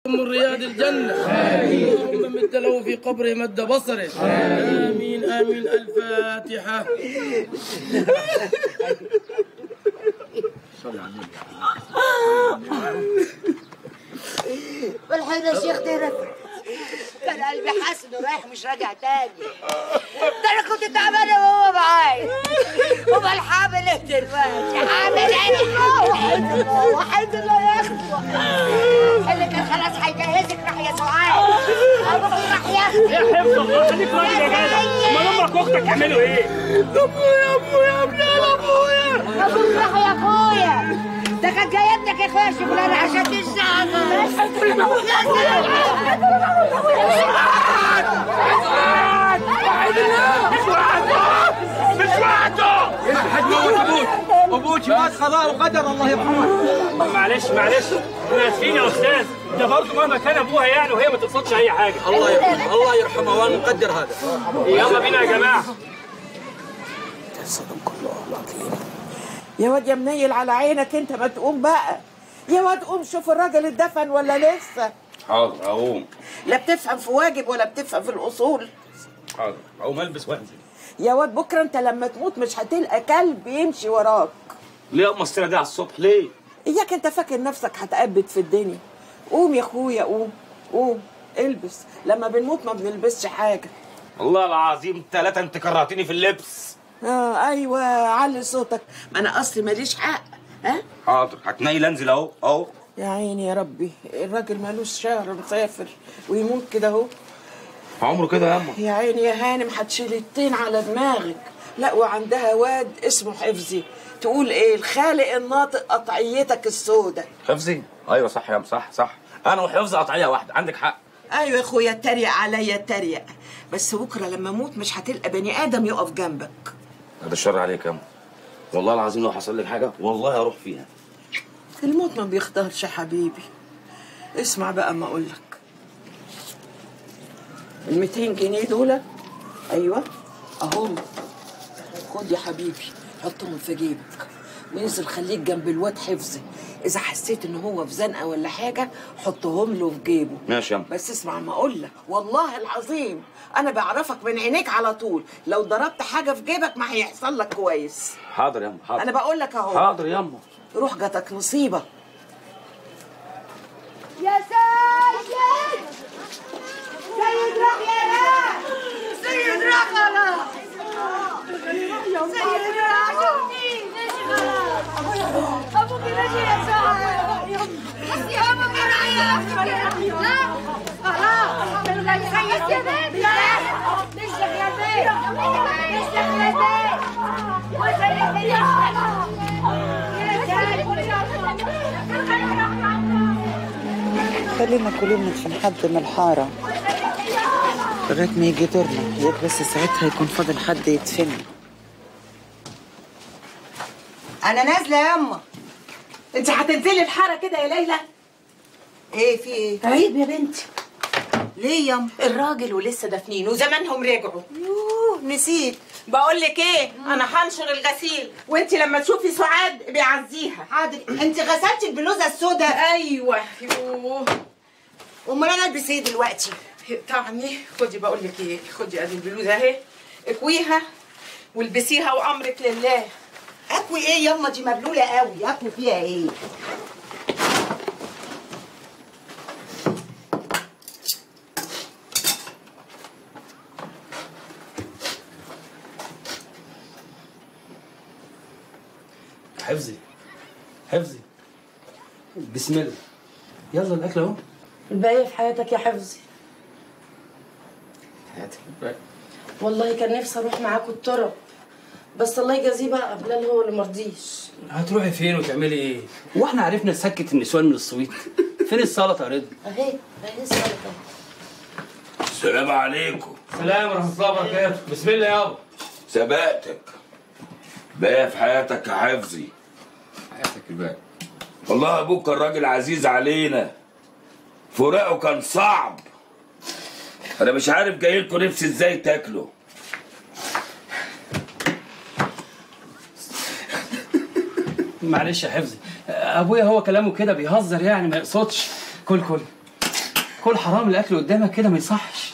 من رياض الجنة اللهم مد له في قبره مد بصره آمين آمين الفاتحة والحين يا شيخ ده كان قلبي حاسس انه رايح مش راجع تاني ده انا كنت تعبانه وهو معايا امال حامل ايه دلوقتي حامل ايه وحيد الله وحيد الله يا اخي اللي كان خلاص هيجهزك راح يا سعاد ابوك راح ياخدك يا حفظ الله خليك راجل يا جدع امال امك واختك يعملوا ايه؟ ابويا ابويا ابني ابويا ابوك راح يا اخويا ده كان جاي ابنك يا اخويا شغلانه عشان تشتغل مش وقته هتموت ابوك ابوك مات قضاء وقدر الله يرحمه معلش معلش احنا اسفين يا استاذ ده برضه مهما كان ابوها يعني وهي ما تقصدش اي حاجه الله يرحمه الله يرحمه وانا مقدر هذا يلا بينا يا جماعه يا واد يا منيل على عينك انت ما تقوم بقى يا واد قوم شوف الراجل اتدفن ولا لسه حاضر اقوم لا بتفهم في واجب ولا بتفهم في الاصول حاضر اقوم البس وانزل يا واد بكره انت لما تموت مش هتلقى كلب يمشي وراك ليه ام السيره دي على الصبح ليه؟ اياك انت فاكر نفسك هتأبد في الدنيا قوم يا اخويا قوم قوم البس لما بنموت ما بنلبسش حاجه والله العظيم ثلاثة انت كرهتني في اللبس اه ايوه علي صوتك ما انا اصلي ماليش حق ها حاضر هتنيل انزل اهو اهو يا عيني يا ربي الراجل مالوش شهر مسافر ويموت كده اهو عمره كده يا اما يا عيني يا هانم هتشيل الطين على دماغك لا وعندها واد اسمه حفظي تقول ايه الخالق الناطق قطعيتك السودة حفظي ايوه صح يا ام صح صح انا وحفظي قطعيه واحده عندك حق ايوه يا اخويا اتريق عليا اتريق بس بكره لما اموت مش هتلقى بني ادم يقف جنبك هذا الشر عليك يا اما والله العظيم لو حصل لك حاجه والله هروح فيها الموت ما بيختارش يا حبيبي اسمع بقى ما اقول لك ال 200 جنيه دول ايوه اهم خد يا حبيبي حطهم في جيبك وانزل خليك جنب الواد حفظي اذا حسيت ان هو في زنقه ولا حاجه حطهم له في جيبه ماشي يا أم. بس اسمع ما اقول لك والله العظيم انا بعرفك من عينيك على طول لو ضربت حاجه في جيبك ما هيحصل لك كويس حاضر يا اما حاضر انا بقول لك اهو حاضر يا اما روح جاتك نصيبه يا سيد سيد راح يا راح سيد راح خلاص سيد راح شوفني ابوك ماشي يا سعاد بس يا ابوك رايح لا خلاص سيد يا بنت لا مش يا بنت مش يا بنت وسيد خلينا كلنا ندفن حد من الحارة لغاية ما يجي دورنا ياك بس ساعتها يكون فاضل حد يدفن انا نازله يا اما انت هتنزلي الحاره كده يا ليلى ايه في ايه عيب يا بنتي ليه يا الراجل ولسه دافنين وزمانهم رجعوا يوه نسيت بقول لك ايه انا هنشر الغسيل وانت لما تشوفي سعاد بيعزيها حاضر انت غسلتي البلوزه السوداء ايوه يوه امال انا البس ايه دلوقتي طعني خدي بقول لك ايه خدي ادي البلوزه اهي اكويها والبسيها وامرك لله اكوي ايه ياما دي مبلوله قوي اكوي فيها ايه حفظي حفظي بسم الله يلا الاكل اهو الباقي في حياتك يا حفظي حياتك والله كان نفسي اروح معاكوا الطرب بس الله يجازيه بقى بلال هو اللي مرضيش هتروحي فين وتعملي ايه؟ واحنا عرفنا نسكت النسوان من الصويت فين السلطه يا رضا؟ اهي اهي السلطه السلام عليكم سلام ورحمه الله وبركاته بسم الله يابا سبقتك بقى في حياتك يا حفظي حياتك الباقي والله ابوك كان راجل عزيز علينا فراقه كان صعب انا مش عارف جاي لكم نفسي ازاي تاكلوا معلش يا حفظي ابويا هو كلامه كده بيهزر يعني ما يقصدش كل كل كل حرام الاكل قدامك كده ما يصحش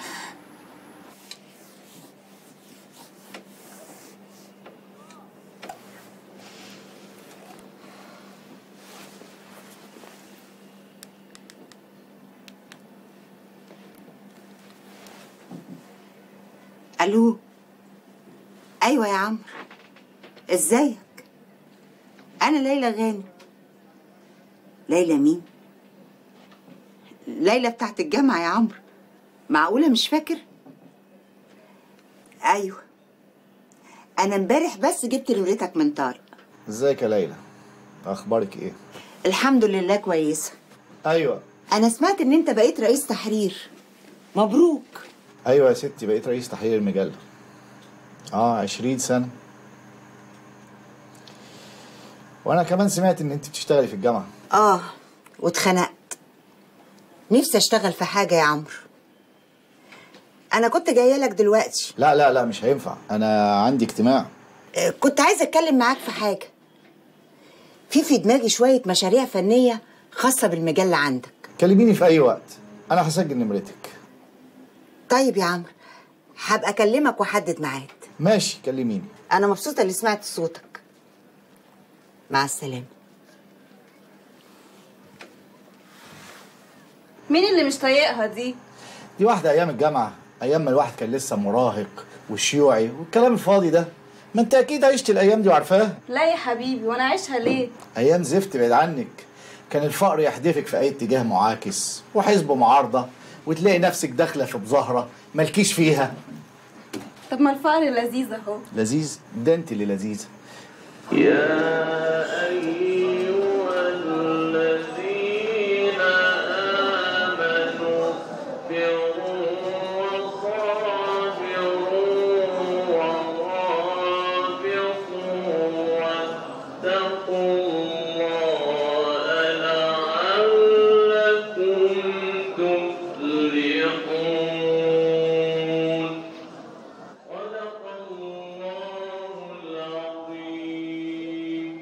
الو ايوه يا عمرو ازيك انا ليلى غانم ليلى مين ليلى بتاعت الجامعه يا عمرو معقوله مش فاكر ايوه انا امبارح بس جبت نمرتك من طارق ازيك يا ليلى اخبارك ايه الحمد لله كويسه ايوه انا سمعت ان انت بقيت رئيس تحرير مبروك ايوه يا ستي بقيت رئيس تحرير المجله اه عشرين سنه وانا كمان سمعت ان انت بتشتغلي في الجامعه اه واتخنقت نفسي اشتغل في حاجه يا عمرو انا كنت جايه لك دلوقتي لا لا لا مش هينفع انا عندي اجتماع آه، كنت عايزه اتكلم معاك في حاجه في في دماغي شويه مشاريع فنيه خاصه بالمجله عندك كلميني في اي وقت انا هسجل نمرتك طيب يا عمرو هبقى اكلمك واحدد ميعاد ماشي كلميني انا مبسوطه اللي سمعت صوتك مع السلامه مين اللي مش طايقها دي؟ دي واحده ايام الجامعه ايام ما الواحد كان لسه مراهق وشيوعي والكلام الفاضي ده ما انت اكيد عشت الايام دي وعارفاها لا يا حبيبي وانا عايشها ليه؟ ايام زفت بعيد عنك كان الفقر يحدفك في اي اتجاه معاكس وحزب معارضه وتلاقي نفسك داخله في مظاهره مالكيش فيها طب ما الفقر لذيذ اهو لذيذ ده انت اللي لذيذه يا أيها الذين آمنوا اصبروا وصابروا ورابطوا واتقوا الله لعلكم تفلحون صدق الله العظيم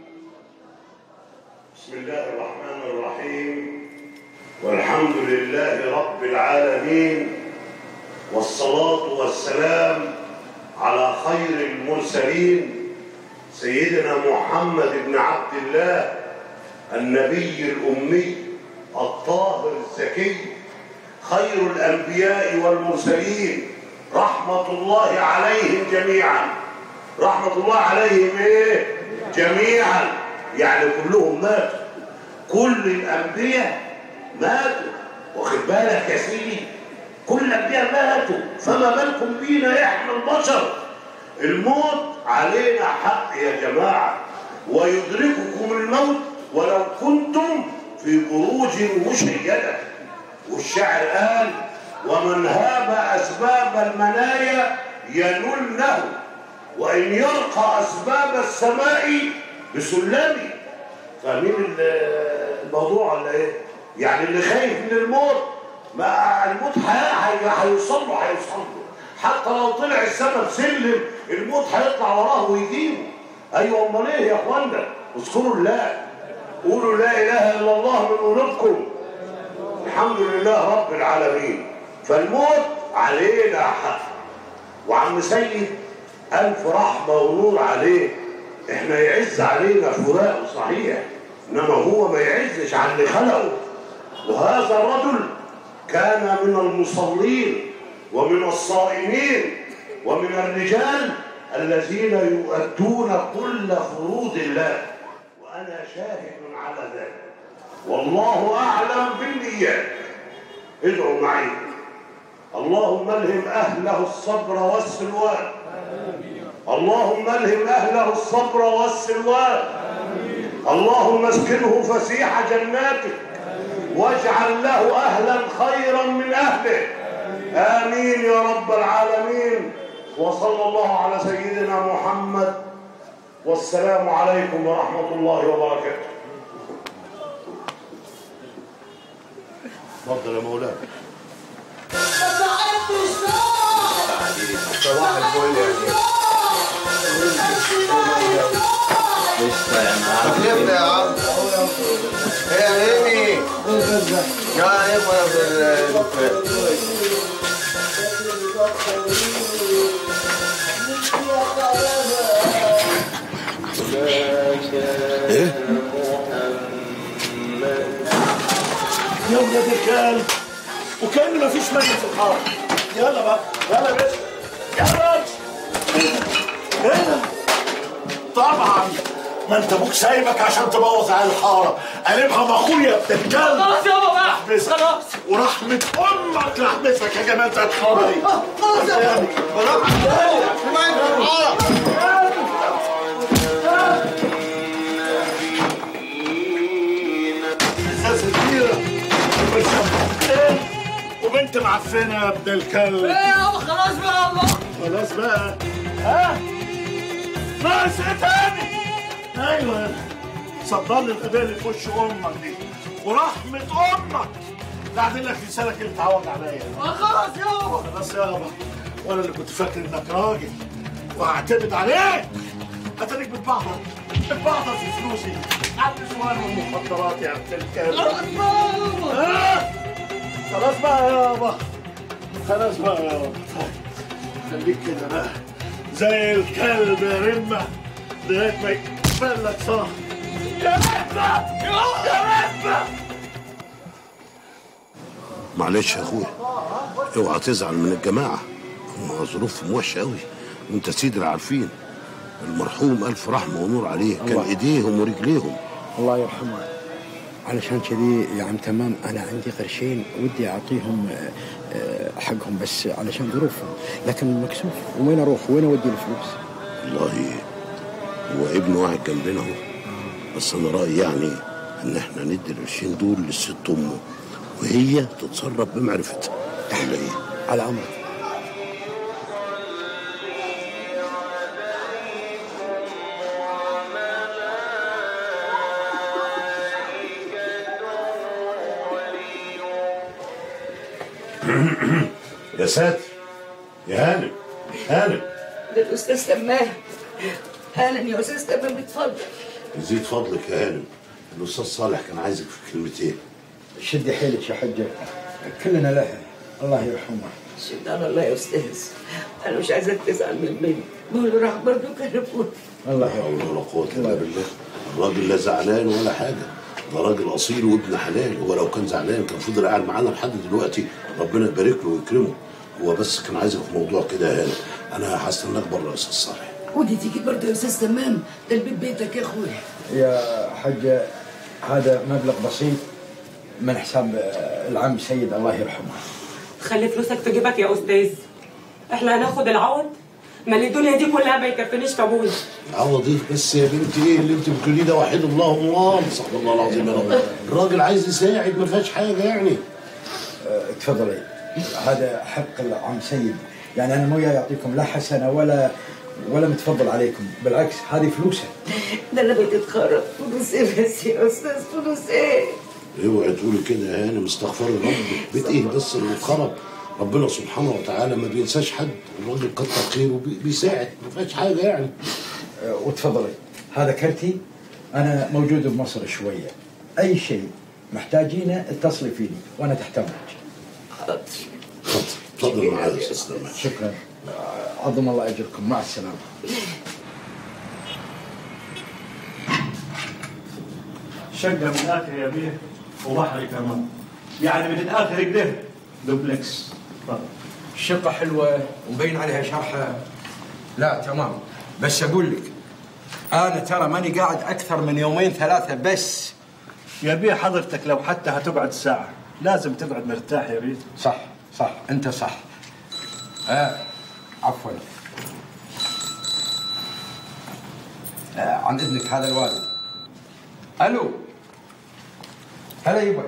بسم الله الرحمن الرحيم والحمد لله رب العالمين والصلاة والسلام على خير المرسلين سيدنا محمد بن عبد الله النبي الأمي الطاهر الزكي خير الأنبياء والمرسلين رحمة الله عليهم جميعا رحمة الله عليهم إيه؟ جميعا يعني كلهم ماتوا كل الأنبياء ماتوا واخد بالك يا سيدي كل الأنبياء ماتوا فما بالكم بينا إحنا البشر الموت علينا حق يا جماعة ويدرككم الموت ولو كنتم في بروج مشيدة والشاعر قال ومن هاب أسباب المنايا ينله وإن يرقى أسباب السماء بسلمه فاهمين ال- الموضوع ولا ايه؟ يعني اللي خايف من الموت ما الموت هي- هي- هيوصل له هيوصل له حتى لو طلع السما بسلم الموت هيطلع وراه ويجيبه ايوه امال ايه يا اخوانا؟ اذكروا الله قولوا لا اله الا الله من قلوبكم الحمد لله رب العالمين فالموت علينا حق وعم سيد ألف رحمة ونور عليه احنا يعز علينا فراقه صحيح انما هو ما يعزش على اللي خلقه وهذا الرجل كان من المصلين ومن الصائمين ومن الرجال الذين يؤدون كل فروض الله وانا شاهد على ذلك والله اعلم بالنيات ادعوا معي اللهم الهم اهله الصبر والسلوان اللهم الهم اهله الصبر والسلوان اللهم اسكنه فسيح جناتك واجعل له اهلا خيرا من اهله امين يا رب العالمين وصلى الله على سيدنا محمد والسلام عليكم ورحمه الله وبركاته تفضل يا مولانا صباح الفل يا خفيفنا يا عم ايه يا هيمي يا يبغى يا ولاد الكلب وكأن مفيش مجد في الحاره يلا بقى يلا يا باشا يلا هنا طبعا ما انت ابوك سايبك عشان تبوظ على الحاره قلبها مخويا ابن الكلب خلاص يابا بقى احبسك خلاص ورحمة أمك لأحبسك يا جماعة الحاره دي خلاص يا ازازة كبيرة وبنت وبنت معفنة يا ابن الكلب ايه يابا خلاص بقى الله خلاص بقى ها ناقص ايه تاني ايوه صدر لي الغباء اللي في وش امك دي ورحمة امك بعدين لك لسانك اللي اتعود عليا خلاص يابا خلاص يابا وانا اللي كنت فاكر انك راجل وهعتمد عليك اتاريك بتبعضر بتبعضر في فلوسي على النسوان والمخدرات يا ابن الكلب ها؟ خلاص بقى يابا خلاص بقى يابا طيب خليك كده بقى زي الكلب يا رمة لغاية ما يقبل لك صح يا رمة يا رمة معلش يا اخويا اوعى تزعل من الجماعه هم ظروفهم وحشه قوي وانت سيد العارفين المرحوم الف رحمه ونور عليه كان الله. ايديهم ورجليهم الله يرحمه علشان كذي يا عم تمام انا عندي قرشين ودي اعطيهم آه، آه، حقهم بس علشان ظروفهم لكن مكسوف وين اروح وين اودي الفلوس والله هو ابن واحد جنبنا اهو بس انا رايي يعني ان احنا ندي القرشين دول للست امه وهي تتصرف بمعرفتها ولا ايه؟ على امرك يا ساتر يا هانم هانم ده الاستاذ تمام اهلا يا استاذ تمام اتفضل يزيد فضلك يا هانم الاستاذ صالح كان عايزك في كلمتين شدي حيلك يا حجه كلنا لها الله يرحمه شد على الله يا استاذ انا مش عايزاك تزعل من بني ما هو اللي راح برضه كان ابوه الله لا حول ولا قوة إلا بالله الراجل لا زعلان ولا حاجة ده راجل أصيل وابن حلال هو لو كان زعلان كان فضل قاعد معانا لحد دلوقتي ربنا يبارك له ويكرمه هو بس كان عايزك في موضوع كده يا هاني أنا هستناك بره يا أستاذ صالح ودي تيجي برضه يا استاذ تمام ده البيت بيتك يا اخويا يا حجه هذا مبلغ بسيط من حساب آه، العم سيد الله يرحمه خلي فلوسك في جيبك يا استاذ احنا هناخد العوض ما اللي الدنيا دي كلها ما يكفينيش في ابويا عوض ايه بس يا بنتي ايه اللي انت بتقوليه ده وحيد الله الله استغفر الله العظيم يا رب الراجل عايز يساعد ما فيهاش حاجه يعني آه، تفضلي هذا حق العم سيد يعني انا مو جاي يعطيكم لا حسنه ولا ولا متفضل عليكم بالعكس هذه فلوسه ده انا بتتخرب فلوس ايه بس يا استاذ فلوس ايه اوعي تقولي كده يا هانم استغفري ربك بيت ايه بس اللي اتخرب ربنا سبحانه وتعالى ما بينساش حد الراجل كتر خيره بي- بيساعد ما فيهاش حاجه يعني آه، وتفضلي هذا كرتي انا موجود بمصر شويه اي شيء محتاجينه اتصلي فيني وانا تحت امرك حاضر اتفضل معايا يا استاذ سلمان شكرا آه، عظم الله اجركم مع السلامه شقة من الآخر يا بيه وبحر كمان يعني من الآخر كده دوبلكس تفضل الشقة حلوة ومبين عليها شرحة لا تمام بس أقول لك أنا ترى ماني قاعد أكثر من يومين ثلاثة بس يا بيه حضرتك لو حتى هتقعد ساعة لازم تقعد مرتاح يا بيه صح صح أنت صح آه عفوا آه عن إذنك هذا الوالد ألو هلا يبا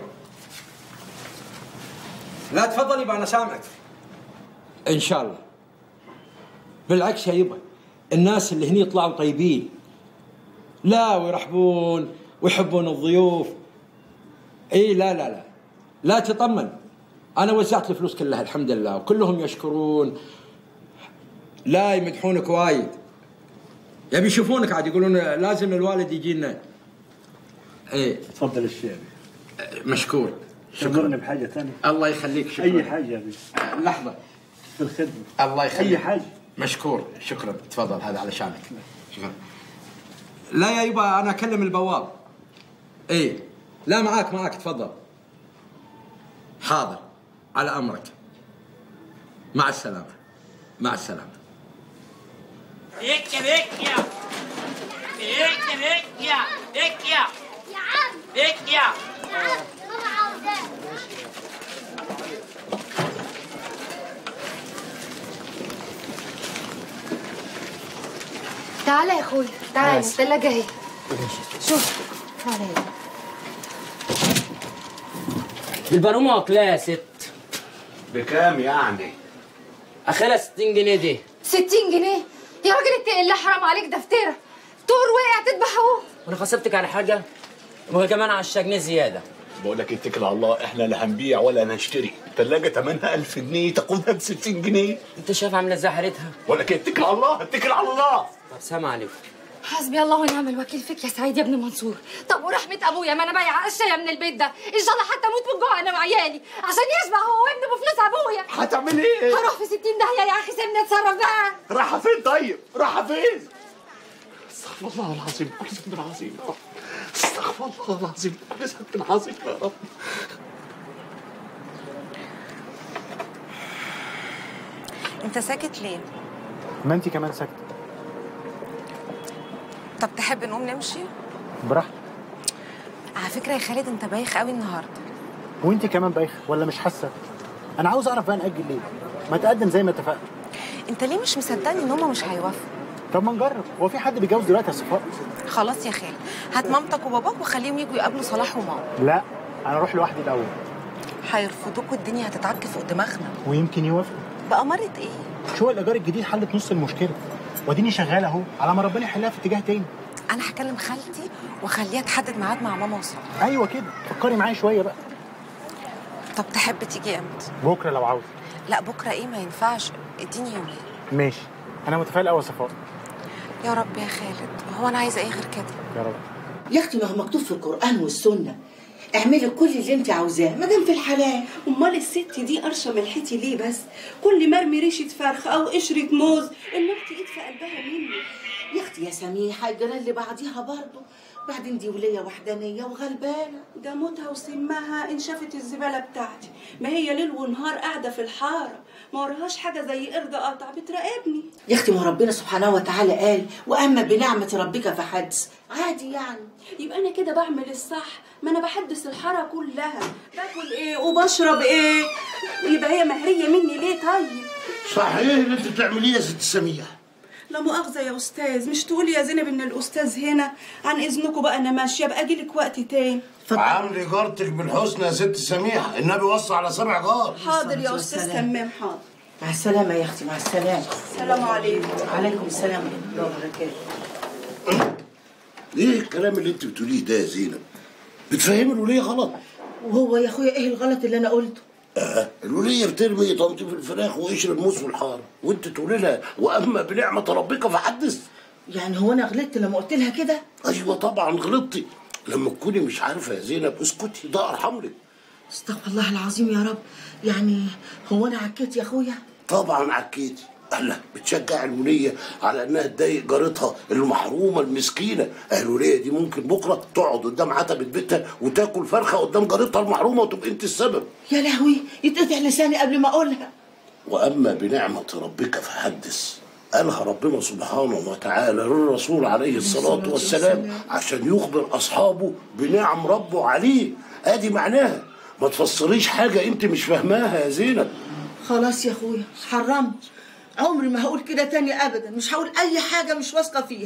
لا تفضل يبا أنا سامعك إن شاء الله بالعكس يا يبا الناس اللي هني يطلعوا طيبين لا ويرحبون ويحبون الضيوف اي لا لا لا لا تطمن انا وزعت الفلوس كلها الحمد لله وكلهم يشكرون لا يمدحونك وايد يبي يشوفونك عاد يقولون لازم الوالد يجي لنا ايه تفضل الشيء مشكور تأمرني بحاجة ثانية الله يخليك شكرا أي حاجة يا بيه لحظة في الخدمة الله يخليك أي حاجة مشكور شكرا تفضل هذا علشانك شكرا لا يا يبا انا اكلم البواب ايه لا معاك معاك تفضل حاضر على امرك مع السلامه مع السلامه Vecchia, vecchia! Vecchia, vecchia! Vecchia! Vecchia! تعالى يا اخوي تعالى الثلاجة اهي شوف تعالى هنا. البرومة واكلاها يا ست بكام يعني؟ اخرها 60 جنيه دي 60 جنيه يا راجل اتقي الله حرام عليك ده فترة طور وقع تذبح اهو وانا خصبتك على حاجة وكمان 10 جنيه زيادة بقول لك اتكل على الله احنا لا هنبيع ولا هنشتري ثلاجه ثمنها 1000 جنيه تاخدها ب 60 جنيه انت شايف عامله ازاي حالتها بقول لك اتكل على الله اتكل على الله طب سلام عليكم حسبي الله ونعم الوكيل فيك يا سعيد يا ابن منصور طب ورحمة ابويا ما انا بايعة اشياء من البيت ده ان شاء الله حتى اموت من جوع انا وعيالي عشان يشبع هو وابنه بفلوس ابويا هتعملي ايه؟ هروح في 60 داهية يا اخي سيبني اتصرف بقى رايحه فين طيب؟ رايحه فين؟ استغفر الله العظيم كل ذنب عظيم يا رب استغفر الله العظيم كل ذنب عظيم يا رب انت ساكت ليه ما أنت كمان ساكتة طب تحب نقوم نمشي براحتك على فكره يا خالد انت بايخ قوي النهارده وأنت كمان بايخة ولا مش حاسة أنا عاوز أعرف بقى نأجل ليه ما تقدم زي ما اتفقنا انت ليه مش مصدقني ان هما مش هيوافقوا طب ما نجرب هو في حد بيتجوز دلوقتي يا صفاء خلاص يا خالد هات مامتك وباباك وخليهم يجوا يقابلوا صلاح وماما لا أنا أروح لوحدي الأول هيرفضوك والدنيا هتتعك فوق دماغنا ويمكن يوافقوا بأمارة ايه شو الإيجار الجديد حلت نص المشكلة واديني شغال أهو على ما ربنا يحلها في اتجاه تاني انا هكلم خالتي واخليها تحدد ميعاد مع ماما وصلاح أيوه كده فكري معايا شوية بقى طب تحب تيجي امتى بكرة لو عاوز لا بكره ايه ما ينفعش اديني يومين ماشي أنا متفائل أوي يا صفاء يا رب يا خالد هو انا عايزه ايه غير كده يا رب يا اختي ما هو مكتوب في القرآن والسنة اعملي كل اللي انت عاوزاه ما دام في الحلال امال الست دي قرشه ملحتي ليه بس كل ما ارمي ريشه فرخ او قشره موز النار تقيد في قلبها مني يا اختي يا سميحة الجيران اللي بعضيها برضه بعدين دي ولية وحدانية وغلبانة ده موتها وسمها ان شافت الزباله بتاعتي ما هي ليل ونهار قاعده في الحاره ما وراهاش حاجه زي قرد قطع بتراقبني يا اختي ما ربنا سبحانه وتعالى قال واما بنعمة ربك فحدث عادي يعني يبقى انا كده بعمل الصح ما انا بحدث الحاره كلها باكل ايه وبشرب ايه يبقى هي مهريه مني ليه طيب صحيح اللي انت بتعمليه يا ست سميح لا مؤاخذة يا أستاذ مش تقولي يا زينب إن الأستاذ هنا عن إذنكم بقى أنا ماشية بقى أجيلك وقت تاني عاملي جارتك بالحسنى يا ست سميح النبي وصى على سبع جار حاضر يا أستاذ والسلام. تمام حاضر مع السلامة يا اختي مع السلامة السلام عليكم وعليكم السلام ورحمة الله وبركاته ايه الكلام اللي انت بتقوليه ده يا زينب بتفهمي الولية غلط وهو يا اخويا ايه الغلط اللي انا قلته آه. الولية بترمي طماطم في الفراخ وقشر الموز في الحار وانت تقولي لها واما بنعمة ربك فحدث يعني هو انا غلطت لما قلت لها كده ايوه طبعا غلطتي لما تكوني مش عارفة يا زينب اسكتي ده ارحم لك استغفر الله العظيم يا رب يعني هو انا عكيت يا اخويا طبعا عكيتي الله بتشجع الولية على انها تضايق جارتها المحرومة المسكينة الولية دي ممكن بكرة تقعد قدام عتبة بيتها وتاكل فرخة قدام جارتها المحرومة وتبقى انت السبب يا لهوي يتقطع لساني قبل ما اقولها واما بنعمة ربك فحدث قالها ربنا سبحانه وتعالى للرسول عليه الصلاة والسلام عشان يخبر أصحابه بنعم ربه عليه ادي معناها ما تفسريش حاجة انت مش فاهماها يا زينب خلاص يا اخويا حرمت عمري ما هقول كده تاني ابدا مش هقول اي حاجه مش واثقه فيها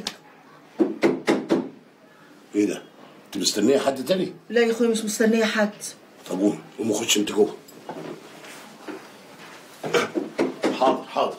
ايه ده انت مستنية حد تاني لا يا اخويا مش مستنيه حد طب قوم قوم خش انت جوه حاضر حاضر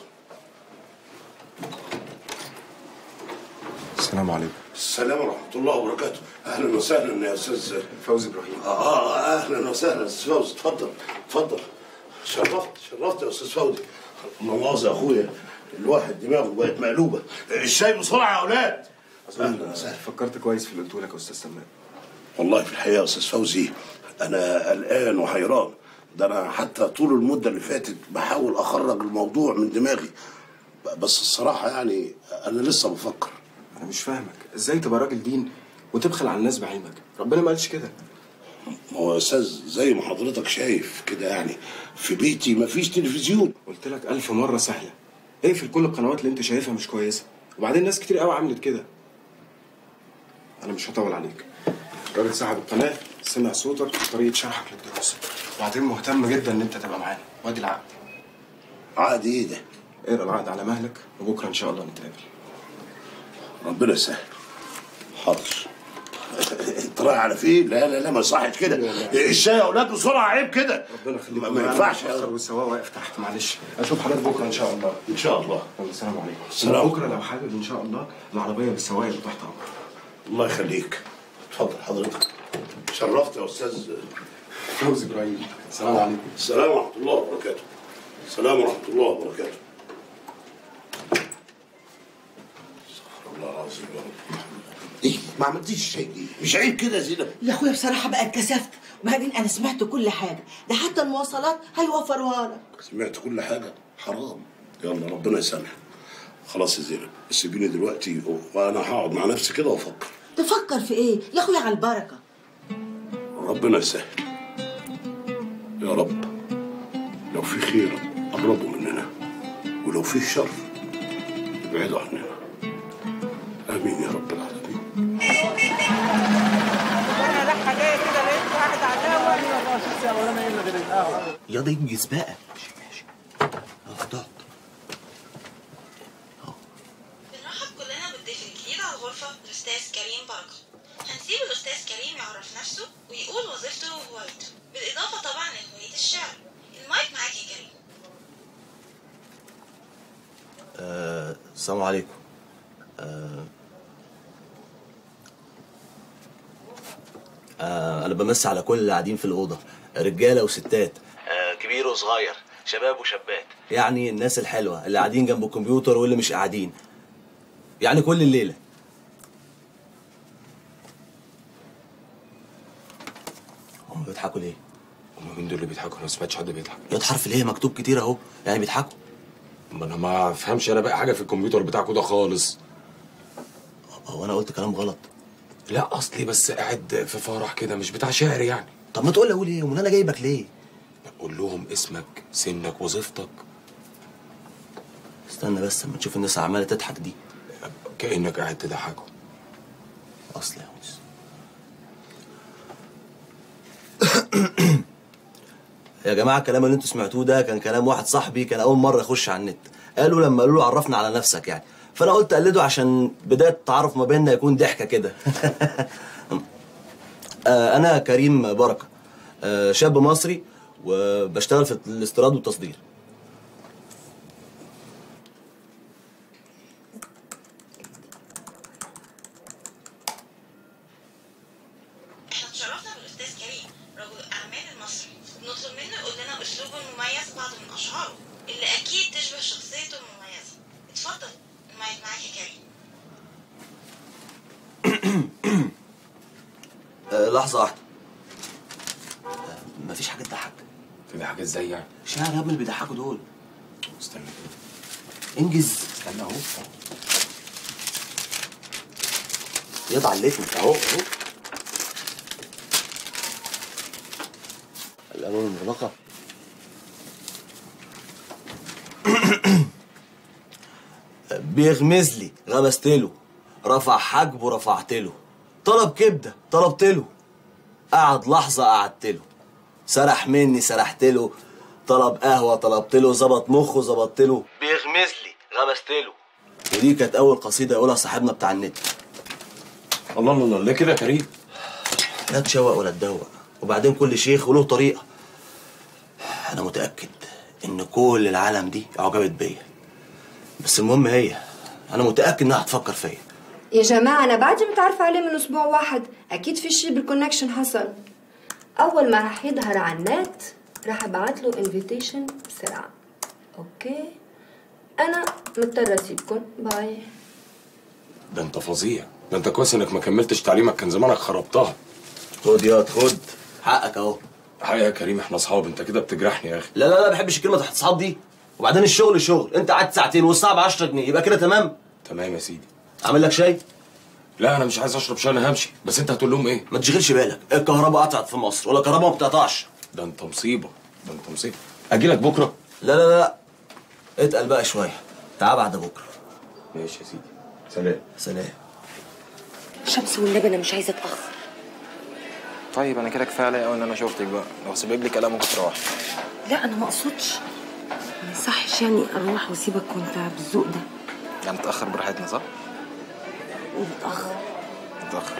السلام عليكم السلام ورحمة الله وبركاته أهلا وسهلا يا أستاذ فوزي إبراهيم آه, آه أهلا وسهلا أستاذ فوزي اتفضل اتفضل شرفت شرفت يا أستاذ فوزي لا مؤاخذة يا أخويا الواحد دماغه بقت مقلوبة الشاي بسرعة يا أولاد أهلا وسهلا فكرت كويس في اللي قلته لك يا استاذ سلمان والله في الحقيقة يا أستاذ فوزي انا قلقان وحيران ده انا حتى طول المده اللي فاتت بحاول اخرج الموضوع من دماغي بس الصراحه يعني انا لسه بفكر انا مش فاهمك ازاي تبقى راجل دين وتبخل على الناس بعلمك ربنا ما قالش كده ما هو يا استاذ زي ما حضرتك شايف كده يعني في بيتي مفيش تلفزيون قلت لك ألف مرة سهلة اقفل كل القنوات اللي انت شايفها مش كويسة وبعدين ناس كتير قوي عملت كده انا مش هطول عليك الراجل صاحب القناة سمع صوتك وطريقة شرحك للدراسة وبعدين مهتم جدا ان انت تبقى معانا وادي العقد عقد ايه ده؟ اقرا العقد على مهلك وبكره ان شاء الله نتقابل ربنا يسهل حاضر انت رايح على فين؟ لا لا لا ما يصحش كده الشاي يا اولاد بسرعه عيب كده ربنا يخليك ما, ما ينفعش اخر والسواق واقف تحت معلش اشوف حضرتك بكره ان شاء الله ان شاء الله يلا السلام عليكم السلام. بكره لو حابب ان شاء الله العربيه بالسواق اللي تحت امرك الله يخليك اتفضل حضرتك شرفت يا استاذ فوز ابراهيم السلام عليكم السلام ورحمه الله وبركاته السلام ورحمه الله وبركاته استغفر الله العظيم يا رب ايه ما عملتيش شيء ليه؟ مش عيب كده يا زينب يا اخويا بصراحه بقى اتكسفت وبعدين انا سمعت كل حاجه ده حتى المواصلات هيوفروها لك سمعت كل حاجه حرام يلا ربنا يسامحك خلاص يا زينب سيبيني دلوقتي وانا هقعد مع نفسي كده وافكر تفكر في ايه يا اخويا على البركه ربنا يسهل يا رب لو في خير قربوا مننا ولو في شر ابعدوا عننا امين يا رب العالمين انا رايحه جايه كده لقيت واحد عداوه 24 ساعه ولا ما الا غير القهوه يا ده انجز بقى بنرحب كلنا بالضيف الجديد على الغرفة الأستاذ كريم بركة هنسيب الأستاذ كريم يعرف نفسه ويقول وظيفته وهوايته بالإضافة طبعا لهواية الشعر المايك معاك يا كريم آه، السلام عليكم آه، آه، انا بمسي على كل اللي قاعدين في الاوضه رجاله وستات آه، كبير وصغير شباب وشابات يعني الناس الحلوه اللي قاعدين جنب الكمبيوتر واللي مش قاعدين يعني كل الليله هم بيضحكوا ليه؟ هم مين دول اللي بيضحكوا انا ما سمعتش حد بيضحك ياض حرف ليه مكتوب كتير اهو يعني بيضحكوا ما انا ما افهمش انا بقى حاجه في الكمبيوتر بتاعكوا ده خالص هو انا قلت كلام غلط لا اصلي بس قاعد في فرح كده مش بتاع شعر يعني طب ما تقول لي اقول ايه امال انا جايبك ليه قول لهم اسمك سنك وظيفتك استنى بس اما تشوف الناس عماله تضحك دي كانك قاعد تضحكوا اصل يا ونس يا جماعه الكلام اللي انتوا سمعتوه ده كان كلام واحد صاحبي كان اول مره يخش على النت قالوا لما قالوا له عرفنا على نفسك يعني فانا قلت اقلده عشان بدايه التعارف ما بيننا يكون ضحكه كده آه، انا كريم بركه آه، شاب مصري وبشتغل في الاستيراد والتصدير احنا اتشرفنا بالأستاذ كريم رجل الأعمال المصري نطلب منه يقول لنا أسلوبه المميز بعض من أشعاره اللي أكيد تشبه شخصيته المميزة اتفضل المايك معاك يا كريم آه، لحظه واحده آه، مفيش حاجه تضحك تضحك ازاي يعني شعر يا ابني اللي بيضحكوا دول استنى كده انجز استنى اهو ياض علتني اهو اهو الالوان المغلقه بيغمز لي غمزت له رفع حاجبه رفعت له طلب كبده طلبت له قعد لحظه قعدت له سرح مني سرحت له طلب قهوه طلبت له ظبط مخه ظبطت له بيغمز لي غمزت له ودي كانت اول قصيده يقولها صاحبنا بتاع النت الله الله الله ليه كده يا كريم لا تشوق ولا تدوق وبعدين كل شيخ وله طريقه انا متاكد ان كل العالم دي اعجبت بيا بس المهم هي انا متاكد انها هتفكر فيا يا جماعة أنا بعدي متعرفة عليه من أسبوع واحد أكيد في شي بالكونكشن حصل أول ما راح يظهر على النت راح أبعت له انفيتيشن بسرعة أوكي أنا مضطرة أسيبكم باي ده انت فظيع ده انت كويس انك ما كملتش تعليمك كان زمانك خربتها خد ياض خد حقك اهو حقيقة يا كريم احنا اصحاب انت كده بتجرحني يا اخي لا لا لا ما بحبش الكلمه تحت اصحاب دي وبعدين الشغل شغل انت قعدت ساعتين والساعه ب 10 جنيه يبقى كده تمام تمام يا سيدي اعمل لك شاي لا انا مش عايز اشرب شاي انا همشي بس انت هتقول لهم ايه ما تشغلش بالك الكهرباء قطعت في مصر ولا الكهرباء ما بتقطعش ده انت مصيبه ده انت مصيبه اجي لك بكره لا لا لا لا اتقل بقى شويه تعال بعد بكره ماشي يا سيدي سلام سلام شمس والنبي انا مش عايزه اتاخر طيب انا كده كفايه عليا قوي ان انا شفتك بقى لو سبب لي كلام ممكن تروح لا انا ما اقصدش ما يصحش يعني اروح واسيبك وانت بالذوق ده يعني نتاخر براحتنا صح متاخر نتاخر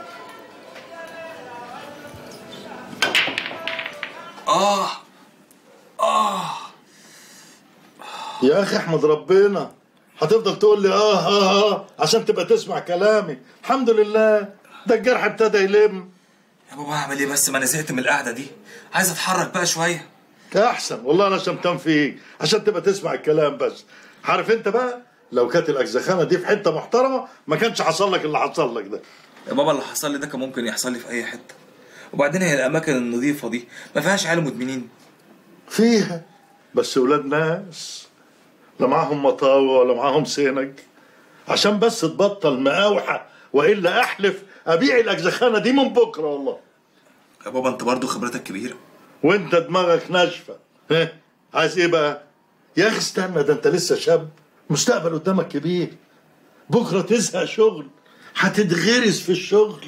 اه اه يا اخي احمد ربنا هتفضل تقول لي اه اه اه عشان تبقى تسمع كلامي الحمد لله ده الجرح ابتدى يلم يا بابا اعمل ايه بس ما انا زهقت من القعده دي عايز اتحرك بقى شويه احسن والله انا شمتان فيك عشان تبقى تسمع الكلام بس عارف انت بقى لو كانت الاجزخانه دي في حته محترمه ما كانش حصل لك اللي حصل لك ده يا بابا اللي حصل لي ده كان ممكن يحصل لي في اي حته وبعدين هي الاماكن النظيفه دي ما فيهاش عيال مدمنين فيها بس ولاد ناس لا معاهم مطاوة ولا معاهم سينج عشان بس تبطل مقاوحة وإلا أحلف أبيع الأجزخانة دي من بكرة والله يا بابا انت برضو خبرتك كبيره وانت دماغك ناشفة ها عايز ايه بقى يا اخي استنى ده انت لسه شاب مستقبل قدامك كبير بكرة تزهق شغل هتتغرس في الشغل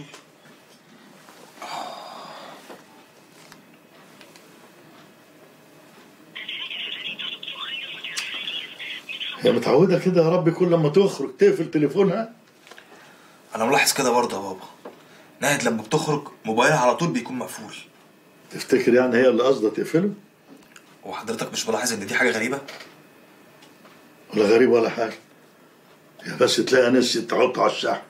هي متعودة كده يا رب كل لما تخرج تقفل تليفونها انا ملاحظ كده برضه يا بابا ناهد لما بتخرج موبايلها على طول بيكون مقفول تفتكر يعني هي اللي قصدها تقفله وحضرتك مش ملاحظ ان دي حاجه غريبه ولا غريب ولا حاجة يا بس تلاقي نسيت تحط على الشحن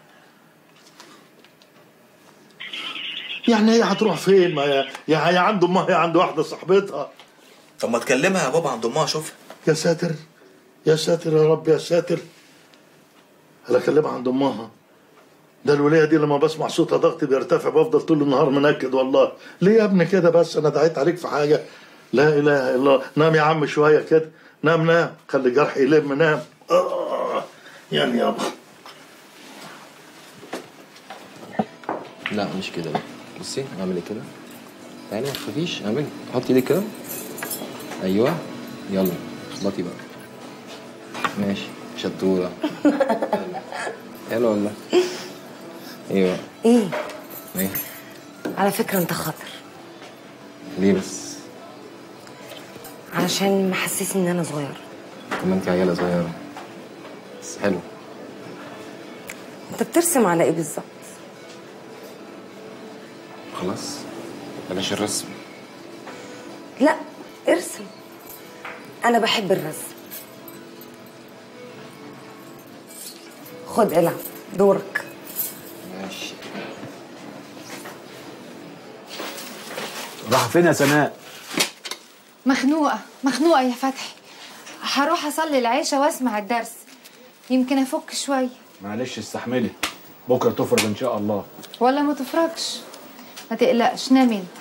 يعني هي هتروح فين ما هي يا هي عند امها يا عند واحدة صاحبتها طب ما تكلمها يا بابا عند امها شوفها يا ساتر يا ساتر يا رب يا ساتر انا اكلمها عند امها ده الولية دي لما بسمع صوتها ضغطي بيرتفع بفضل طول النهار منكد والله ليه يا ابني كده بس انا دعيت عليك في حاجة لا اله الا الله نام يا عم شوية كده نام نام خلي جرحي يلم نام آه يعني يابا لا مش كده لا بصي اعملي كده تعالي ما تخافيش اعملي حطي ايدك كده ايوه يلا اخبطي بقى ماشي شطوره حلو والله ايوه ايه ايه على فكره انت خطر ليه بس علشان محسسني ان انا صغير طب ما انت عياله صغيره بس حلو انت بترسم على ايه بالظبط خلاص بلاش الرسم لا ارسم انا بحب الرسم خد العب دورك ماشي راح فين يا سناء مخنوقة مخنوقة يا فتحي هروح أصلي العشاء وأسمع الدرس يمكن أفك شوية معلش استحملي بكره تفرج ان شاء الله ولا ما تفرجش ما تقلقش نام انت